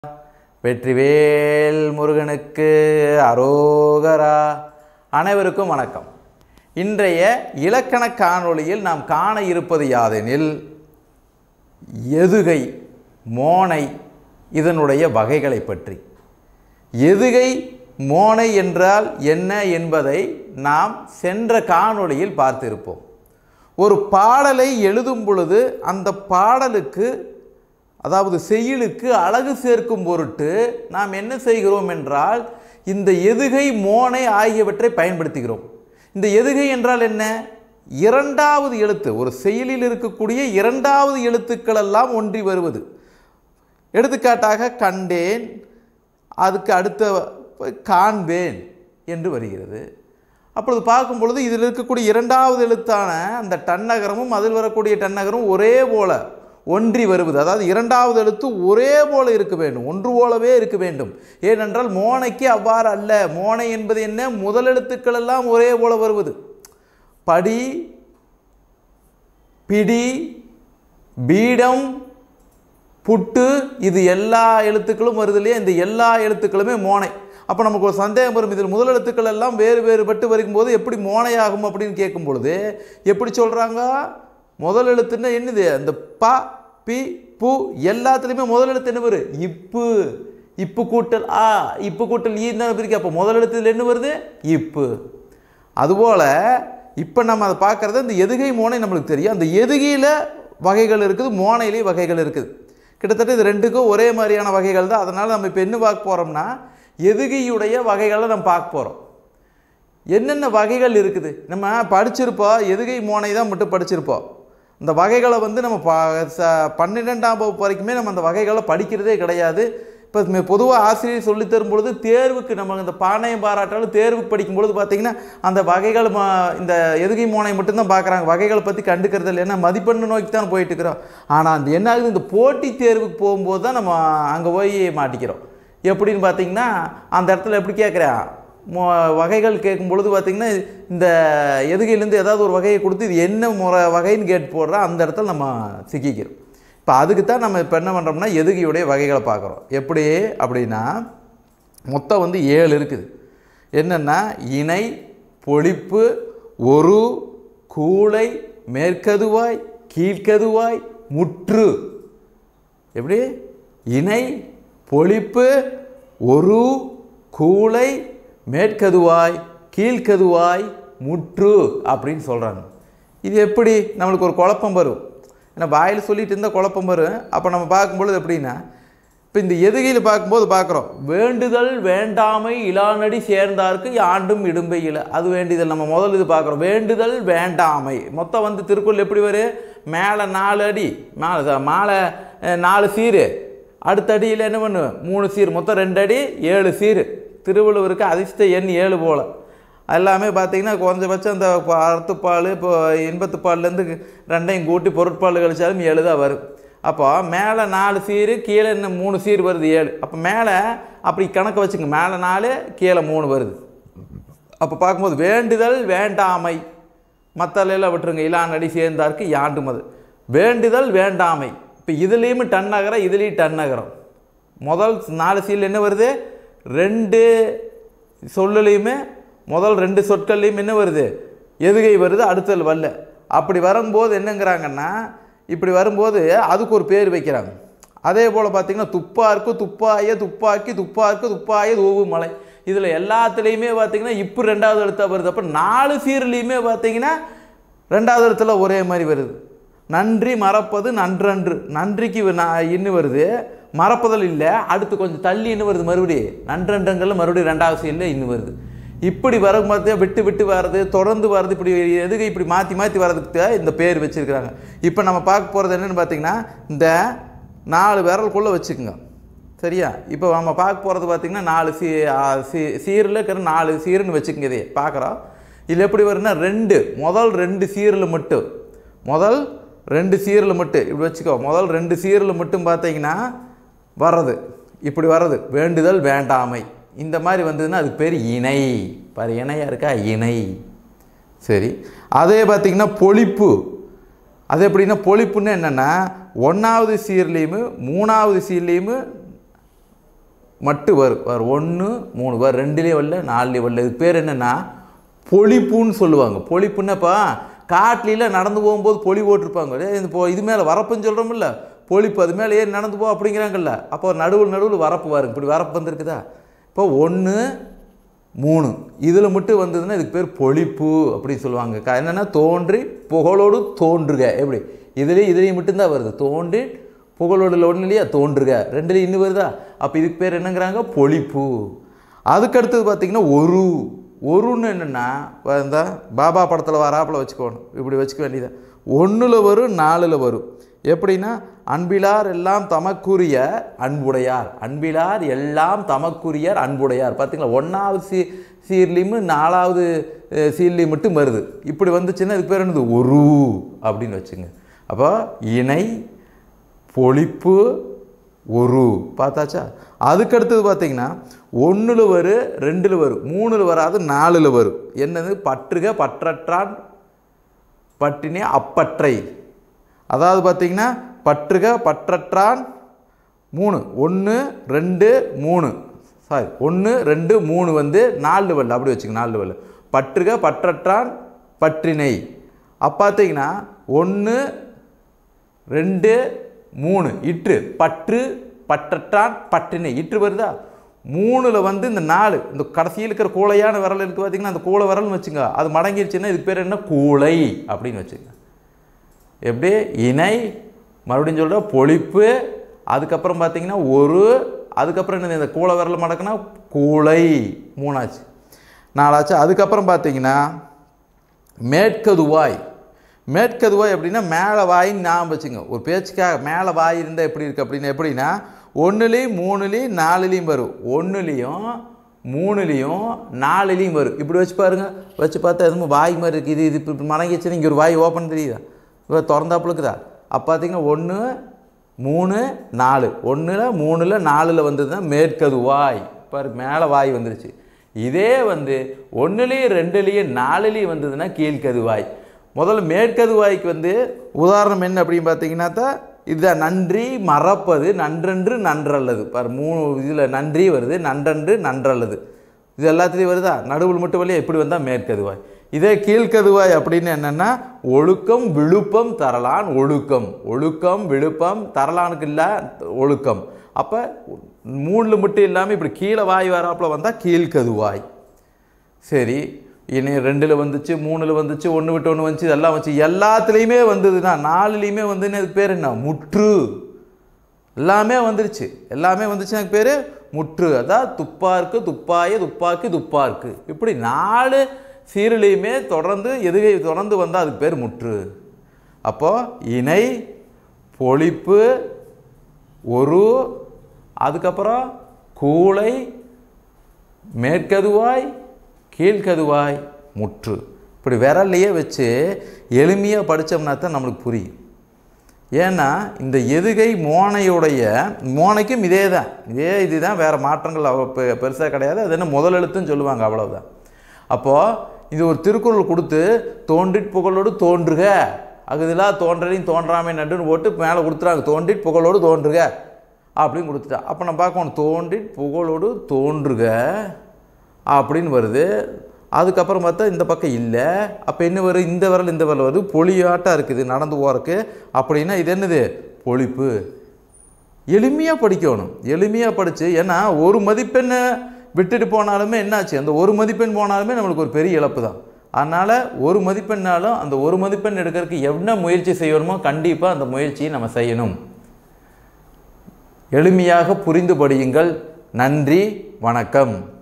வெற்றிவேல் முருகனுக்கு அரோகரா அனைவருக்கும் வணக்கம் இன்றைய இலக்கண காணொளியில் நாம் காண இருப்பது யாதெனில் எதுகை மோனை இதனுடைய வகைகளை பற்றி எதுகை மோனை என்றால் என்ன என்பதை நாம் சென்ற காணொளியில் பார்த்திருப்போம் ஒரு பாடலை எழுதும் பொழுது அந்த பாடலுக்கு அதாவது செய்யுளுக்கு அழகு சேர்க்கும் பொருட்டு நாம் என்ன செய்கிறோம் என்றால் இந்த எதுகை மோனை ஆகியவற்றை பயன்படுத்துகிறோம் இந்த எதுகை என்றால் என்ன இரண்டாவது எழுத்து ஒரு செயலில் இருக்கக்கூடிய இரண்டாவது எழுத்துக்கள் எல்லாம் ஒன்றி வருவது எடுத்துக்காட்டாக கண்டேன் அதுக்கு அடுத்த காண்பேன் என்று வருகிறது அப்பொழுது பார்க்கும் பொழுது இதில் இருக்கக்கூடிய இரண்டாவது எழுத்தான அந்த டன்னகரமும் அதில் வரக்கூடிய டன்னகரமும் ஒரே போல ஒன்றி வருவது அதாவது இரண்டாவது எழுத்து ஒரே போல இருக்க வேண்டும் ஒன்று போலவே இருக்க வேண்டும் ஏனென்றால் மோனைக்கு அவ்வாறு அல்ல மோனை என்பது என்ன முதல் எழுத்துக்கள் எல்லாம் ஒரே போல வருவது படி பிடி பீடம் புட்டு இது எல்லா எழுத்துக்களும் வருது இல்லையா இந்த எல்லா எழுத்துக்களுமே மோனை அப்போ நமக்கு ஒரு சந்தேகம் வரும் இதில் முதல் எழுத்துக்கள் எல்லாம் வேறு வேறுபட்டு வரும்போது எப்படி மோனையாகும் அப்படின்னு கேட்கும் பொழுது எப்படி சொல்கிறாங்க முதல் எழுத்துன்னா என்னது அந்த ப பி பு எல்லாத்துலேயுமே முதல் எழுத்து என்ன வரும் இப்பு இப்பு கூட்டல் ஆ இப்பு கூட்டல் ஈ தான் பிரிக்க அப்போ முதல் எழுத்துல என்ன வருது இப்பு அதுபோல் இப்போ நம்ம அதை பார்க்குறது இந்த எதுகை மோனை நம்மளுக்கு தெரியும் அந்த எதுகையில் வகைகள் இருக்குது மோனையிலேயும் வகைகள் இருக்குது கிட்டத்தட்ட இது ரெண்டுக்கும் ஒரே மாதிரியான வகைகள் தான் அதனால் நம்ம இப்போ என்ன பார்க்க போகிறோம்னா எதுகையுடைய வகைகளை நம்ம பார்க்க போகிறோம் என்னென்ன வகைகள் இருக்குது நம்ம படிச்சிருப்போம் எதுகை மோனை தான் மட்டும் படிச்சிருப்போம் இந்த வகைகளை வந்து நம்ம ப ச பன்னிரெண்டாம் வகுப்பு வரைக்குமே நம்ம அந்த வகைகளை படிக்கிறதே கிடையாது இப்போ பொதுவாக ஆசிரியர் சொல்லித் தரும் பொழுது தேர்வுக்கு நம்ம இந்த பானையம் பாராட்டாலும் தேர்வுக்கு படிக்கும் பொழுது பார்த்திங்கன்னா அந்த வகைகள் ம இந்த எதுகை மோனை மட்டும்தான் பார்க்குறாங்க வகைகளை பற்றி கண்டுக்கிறது இல்லை ஏன்னா மதிப்பெண்ணு நோக்கி தான் போயிட்டு இருக்கிறோம் ஆனால் அந்த என்ன ஆகுது இந்த போட்டித் தேர்வுக்கு போகும்போது தான் நம்ம அங்கே போய் மாட்டிக்கிறோம் எப்படின்னு பார்த்தீங்கன்னா அந்த இடத்துல எப்படி கேட்குறேன் மொ வகைகள் கேட்கும் பொழுது பார்த்திங்கன்னா இந்த எதுகையிலேருந்து ஏதாவது ஒரு வகையை கொடுத்து இது என்ன முறை வகைன்னு கேட்டு போடுறோம் அந்த இடத்துல நம்ம சிக்கிக்கிறோம் இப்போ அதுக்கு தான் நம்ம இப்போ என்ன பண்ணுறோம்னா எதுகையுடைய வகைகளை பார்க்குறோம் எப்படி அப்படின்னா மொத்தம் வந்து ஏழு இருக்குது என்னென்னா இணை பொழிப்பு ஒரு கூளை மேற்கதுவாய் கீழ்கதுவாய் முற்று எப்படி இணை பொழிப்பு ஒரு கூளை மேற்கதுவாய் கீழ்கதுவாய் முற்று அப்படின்னு சொல்கிறாங்க இது எப்படி நம்மளுக்கு ஒரு குழப்பம் வரும் ஏன்னா வாயில் சொல்லிட்டு இருந்தால் குழப்பம் வரும் அப்போ நம்ம பார்க்கும்பொழுது எப்படின்னா இப்போ இந்த எதுகையில் பார்க்கும்போது பார்க்குறோம் வேண்டுதல் வேண்டாமை இலானடி சேர்ந்தார்க்கு யாண்டும் இடும்பை இல அது வேண்டியதல் நம்ம முதல் இது பார்க்குறோம் வேண்டுதல் வேண்டாமை மொத்தம் வந்து திருக்குறள் எப்படி வரும் மேலே நாலு அடி மேலே மாலை நாலு சீர் அடுத்த அடியில் என்ன பண்ணுவேன் மூணு சீர் மொத்தம் ரெண்டு அடி ஏழு சீர் திருவள்ளுவருக்கு அதிர்ஷ்ட எண் ஏழு போல் எல்லாமே பார்த்தீங்கன்னா குறைஞ்சபட்சம் இந்த அறுத்துப்பால் இப்போ இன்பத்துப்பால்லேருந்து ரெண்டையும் கூட்டி பொருட்பால் கழிச்சாலும் ஏழு தான் வரும் அப்போ மேலே நாலு சீர் கீழே இன்னும் மூணு சீர் வருது ஏழு அப்போ மேலே அப்படி கணக்கு வச்சுங்க மேலே நாலு கீழே மூணு வருது அப்போ பார்க்கும்போது வேண்டுதல் வேண்டாமை மற்றெல்லாம் விட்டுருங்க இலான் அடி சேர்ந்தாருக்கு யாண்டும் அது வேண்டுதல் வேண்டாமை இப்போ இதுலேயும் டன் நகரம் இதுலேயும் டன் நகரம் முதல் நாலு சீல் என்ன வருது ரெண்டு சொல்லுலையுமே முதல் ரெண்டு சொற்கள்லையும் என்ன வருது எதுகை வருது அடுத்தல் வரல அப்படி வரும்போது என்னங்கிறாங்கன்னா இப்படி வரும்போது அதுக்கு ஒரு பேர் வைக்கிறாங்க அதே போல் பார்த்திங்கன்னா துப்பாருக்கு துப்பாய துப்பாக்கி துப்பாருக்கு துப்பாய தூவு மலை இதில் எல்லாத்துலேயுமே பார்த்திங்கன்னா இப்போ ரெண்டாவது எழுத்தாக வருது அப்போ நாலு சீர்லேயுமே பார்த்திங்கன்னா ரெண்டாவது எழுத்துல ஒரே மாதிரி வருது நன்றி மறப்பது நன்றன்று நன்றிக்கு இன்னும் வருது மறப்பதல் இல்லை அடுத்து கொஞ்சம் தள்ளி இன்னும் வருது மறுபடியும் நன்றன்றங்களில் மறுபடியும் ரெண்டாவது சீரில் இன்னும் வருது இப்படி வரும்போது விட்டு விட்டு வர்றது தொடர்ந்து வர்றது இப்படி எதுக்கு இப்படி மாற்றி மாற்றி வர்றதுக்கு இந்த பேர் வச்சுருக்கிறாங்க இப்போ நம்ம பார்க்க போகிறது என்னென்னு பார்த்தீங்கன்னா இந்த நாலு விரலுக்குள்ளே வச்சுக்கோங்க சரியா இப்போ நம்ம பார்க்க போகிறது பார்த்திங்கன்னா நாலு சீ சீ சீரில் இருக்கிற நாலு சீருன்னு வச்சுக்கோங்க இதே பார்க்குறோம் இதில் எப்படி வருதுன்னா ரெண்டு முதல் ரெண்டு சீரில் மட்டும் முதல் ரெண்டு சீரில் மட்டும் இப்படி வச்சுக்கோ முதல் ரெண்டு சீரில் மட்டும் பார்த்தீங்கன்னா வர்றது இப்படி வர்றது வேண்டுதல் வேண்டாமை இந்த மாதிரி வந்ததுன்னா அதுக்கு பேர் இணை பாரு இணையாக இருக்கா இணை சரி அதே பார்த்திங்கன்னா பொழிப்பு அது எப்படின்னா பொழிப்புன்னு என்னென்னா ஒன்றாவது சீர்லேயும் மூணாவது சீர்லேயும் மட்டு வரும் வரும் ஒன்று மூணு வரும் ரெண்டுலேயும் வரல நாலுலேயும் வரல இது பேர் என்னென்னா பொழிப்புன்னு சொல்லுவாங்க பொழிப்புன்னப்பா காட்டில நடந்து போகும்போது பொலி போட்டிருப்பாங்க டேய், இந்த இப்போ இது மேலே வரப்புன்னு சொல்கிறோம்ல பொழிப்பு அது மேலே ஏறி நடந்து போ அப்படிங்கிறாங்கல்ல அப்போ நடுவில் நடுவில் வரப்பு பாருங்க இப்படி வரப்பு வந்திருக்குதா இப்போ ஒன்று மூணு இதில் மட்டும் வந்ததுன்னா இதுக்கு பேர் பொழிப்பு அப்படின்னு சொல்லுவாங்க க- என்னன்னா தோன்றி புகழோடு தோன்றுக எப்படி இதுலேயும் இதுலேயும் மட்டும்தான் வருது தோன்றி புகழோடு ஒன்று இல்லையா தோன்றுக ரெண்டுலேயும் இன்னும் வருதா அப்போ இதுக்கு பேர் என்னங்கிறாங்க பொழிப்பு அதுக்கு அடுத்தது பார்த்தீங்கன்னா ஒரு ஒருன்னு என்னென்னா இந்த பாபா படத்தில் வராப்பில் வச்சுக்கோணும் இப்படி வச்சுக்க வேண்டியது ஒன்றில் வரும் நாலில் வரும் எப்படின்னா அன்பிலார் எல்லாம் தமக்குரிய அன்புடையார் அன்பிலார் எல்லாம் தமக்குரியர் அன்புடையார் பார்த்தீங்களா ஒன்றாவது சீ சீர்லியும் நாலாவது அஹ், சீர்லியும் மட்டும் வருது இப்படி வந்துச்சுன்னா இதுக்கு பேர் என்னது ஒரு அப்படின்னு வச்சுங்க அப்போ இணை பொழிப்பு ஒரு பார்த்தாச்சா அதுக்கு அடுத்தது பார்த்தீங்கன்னா ஒன்றில் வரும் ரெண்டில் வரும் மூணில் வராது நாலில் வரும் என்னது பற்றுக பற்றற்றான் பட்டினே அப்பற்றை அதாவது பார்த்தீங்கன்னா பற்றுக பற்றற்றான் மூணு ஒன்று ரெண்டு மூணு சாரி ஒன்று ரெண்டு மூணு வந்து நாலு வரல அப்படி வச்சுங்க நாலு வரல பற்றுக பற்றற்றான் பற்றினை அப்போ பார்த்தீங்கன்னா ஒன்று ரெண்டு மூணு இற்று பற்று பற்றற்றான் பற்றினை இற்று வருதா மூணில் வந்து இந்த நாலு இந்த கடைசியில் இருக்கிற கூளையான விரல் இருக்குது பார்த்தீங்கன்னா அந்த கூளை விரல்னு வச்சுங்க அது மடங்கிருச்சுன்னா இதுக்கு பேர் என்ன கூளை அப்படின்னு வச்சுங்க எப்படி இணை மறுபடியும் சொல்கிற பொழிப்பு அதுக்கப்புறம் பார்த்தீங்கன்னா ஒரு அதுக்கப்புறம் என்ன இந்த கூளை விரல் மடக்குனா கூளை மூணாச்சு நாலாச்சு அதுக்கப்புறம் பார்த்தீங்கன்னா மேற்கதுவாய் மேற்கதுவாய் அப்படின்னா மேலே வாயின்னு ஞாபகம் வச்சுங்க ஒரு பேச்சுக்காக மேலே வாய் இருந்தால் எப்படி இருக்குது அப்படின்னு எப்படின்னா ஒன்றுலேயும் மூணுலேயும் நாலுலேயும் வரும் ஒன்றுலேயும் மூணுலேயும் நாலுலேயும் வரும் இப்படி வச்சு பாருங்க வச்சு பார்த்தா எதுவும் வாய் மாதிரி இருக்குது இது இது இப்படி மடங்கிச்சுன்னா இங்கே ஒரு வாய் ஓப்பன் தெரியுதா இப்போ திறந்தாப்புல இருக்குதா அப்போ பார்த்தீங்கன்னா ஒன்று மூணு நாலு ஒன்றில் மூணில் நாலில் வந்ததுன்னா மேற்கதுவாய் பாரு மேலே வாய் வந்துருச்சு இதே வந்து ஒன்றுலேயும் ரெண்டுலேயும் நாலுலேயும் வந்ததுன்னா கீழ்கதுவாய் முதல்ல மேற்கதுவாய்க்கு வந்து உதாரணம் என்ன அப்படின்னு பார்த்தீங்கன்னா தான் இதுதான் நன்றி மறப்பது நன்றென்று நன்றல்லது பாரு மூணு இதில் நன்றி வருது நன்றென்று நன்றல்லது இது எல்லாத்துலேயும் வருதா நடுவில் மட்டும் வழியா எப்படி வந்தால் மேற்கதுவாய் இதே கீழ்க்கதுவாய் அப்படின்னு என்னென்னா ஒழுக்கம் விழுப்பம் தரலான் ஒழுக்கம் ஒழுக்கம் விழுப்பம் தரலானுக்கு இல்லை ஒழுக்கம் அப்போ மூணில் மட்டும் இல்லாமல் இப்படி கீழே வாய் வராப்புல வந்தால் கீழ்க்கதுவாய் சரி இனி ரெண்டில் வந்துச்சு மூணில் வந்துச்சு ஒன்று விட்டு ஒன்று வந்துச்சு இதெல்லாம் வந்துச்சு எல்லாத்துலேயுமே வந்ததுன்னா நாலுலேயுமே வந்துன்னு அதுக்கு பேர் என்ன முற்று எல்லாமே வந்துருச்சு எல்லாமே வந்துச்சு எனக்கு பேர் முற்று அதான் துப்பாருக்கு துப்பாய துப்பாக்கி துப்பாருக்கு இப்படி நாலு சீரிலையுமே தொடர்ந்து எதுகை தொடர்ந்து வந்தால் அதுக்கு பேர் முற்று அப்போ இணை பொழிப்பு ஒரு அதுக்கப்புறம் கூளை மேற்கதுவாய் கீழ்கதுவாய் முற்று இப்படி விரல்லையே வச்சு எளிமையாக படித்தோம்னா தான் நம்மளுக்கு புரியும் ஏன்னா இந்த எதுகை மோனையுடைய மோனைக்கும் இதே தான் இதே இதுதான் வேறு மாற்றங்கள் அவ பெ- பெருசா கிடையாது அது என்ன முதல் எழுத்துன்னு சொல்லுவாங்க அவ்வளவுதான் அப்போது இது ஒரு திருக்குறள் கொடுத்து தோன்றிட் புகழோடு தோன்றுக அகுதிலா தோன்றலையும் தோன்றாமை நடுன்னு போட்டு மேலே கொடுத்துறாங்க தோன்றிட் புகழோடு தோன்றுக அப்படின்னு கொடுத்துட்டா அப்போ நம்ம பார்க்கணும் தோன்றிட் புகழோடு தோன்றுக அப்படின்னு வருது அதுக்கப்புறம் பார்த்தா இந்த பக்கம் இல்லை அப்போ என்ன வரும் இந்த விரல் இந்த விரல் வருது பொலியாட்டம் இருக்குது நடந்து போகிறக்கு அப்படின்னா இது என்னது பொழிப்பு எளிமையாக படிக்கணும் எளிமையாக படித்து ஏன்னா ஒரு மதிப்பெண்ணை விட்டுட்டு போனாலுமே என்னாச்சு அந்த ஒரு மதிப்பெண் போனாலுமே நம்மளுக்கு ஒரு பெரிய இழப்பு தான் அதனால் ஒரு மதிப்பெண்ணாலும் அந்த ஒரு மதிப்பெண் எடுக்கிறதுக்கு என்ன முயற்சி செய்யணுமோ கண்டிப்பாக அந்த முயற்சியை நம்ம செய்யணும் எளிமையாக புரிந்து படியுங்கள் நன்றி வணக்கம்